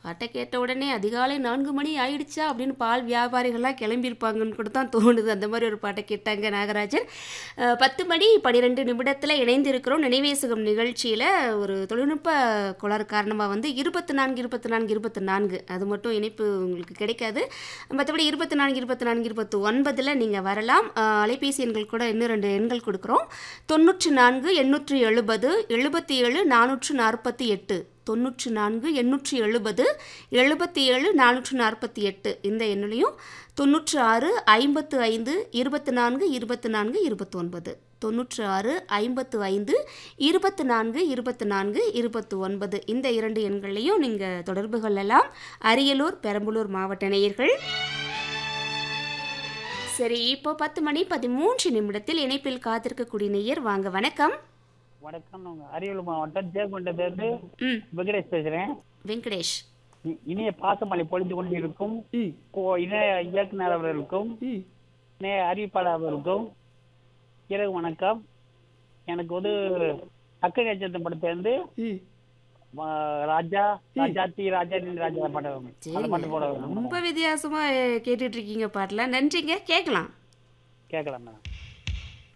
பாட்டை கேட்ட உடனே அதிகாலை நான்கு மணி ஆயிடுச்சா அப்படின்னு பால் வியாபாரிகள்லாம் கிளம்பியிருப்பாங்கன்னு கூட தான் தோணுது அந்த மாதிரி ஒரு பாட்டை கேட்டாங்க நாகராஜன் அஹ், பத்து மணி பன்னிரெண்டு நிமிடத்தில் இணைந்திருக்கிறோம் நினைவேசுகம் நிகழ்ச்சியில் ஒரு தொழில்நுட்ப கோளாறு காரணமாக வந்து இருபத்தி நான்கு இருபத்தி நான்கு இருபத்தி நான்கு அது மட்டும் இணைப்பு உங்களுக்கு கிடைக்காது மற்றபடி இருபத்தி நான்கு இருபத்தி நான்கு இருபத்தி ஒன்பதில் நீங்கள் வரலாம் அஹ், அலைபேசி எண்கள் கூட இன்னும் ரெண்டு எண்கள் கொடுக்குறோம் தொண்ணூற்றி நான்கு எண்ணூற்றி எழுபது எழுபத்தி ஏழு நானூற்று நாற்பத்தி எட்டு தொண்ணூற்றி நான்கு எண்ணூற்றி எழுபது எழுபத்தி ஏழு நானூற்று நாற்பத்தி எட்டு இந்த எண்ணிலையும் தொண்ணூற்று ஆறு ஐம்பத்து ஐந்து இருபத்தி நான்கு இருபத்தி நான்கு இருபத்தொன்பது தொண்ணூற்று ஆறு ஐம்பத்து ஐந்து இருபத்தி நான்கு இருபத்தி நான்கு இருபத்தி ஒன்பது இந்த இரண்டு எண்களையும் நீங்கள் தொடர்பு கொள்ளலாம் அரியலூர் பெரம்பலூர் மாவட்ட நேயர்கள் சரி இப்போ பத்து மணி பதிமூன்று நிமிடத்தில் இணைப்பில் காத்திருக்கக்கூடிய நேயர் வாங்க வணக்கம் வணக்கம் நாங்க அரியலூர் மாவட்டம் ஜெயங்கொண்டத்திலிருந்து ம் வெங்கடேஷ் பேசுறேன் வெங்கடேஷ் இ- இனிய பாசமழை பொழிந்து கொண்டிருக்கும் ம் கோ- இணைய இயக்குனர் அவர்களுக்கும் ம் இணைய அறிவிப்பாளர் அவர்களுக்கும் இரவு வணக்கம் எனக்கு வந்து அக்கறை நட்சத்திரம் படத்திலிருந்து ம் ஆ, ராஜா ராஜாத்தி ராஜாத்தின் ராஜா படம் அந்த பாட்டு போட ரொம்ப வித்தியாசமாக கேட்டுட்டு இருக்கீங்க பாட்டெலாம் நன்றிங்க கேட்கலாம் கேட்கலாம் மேடம்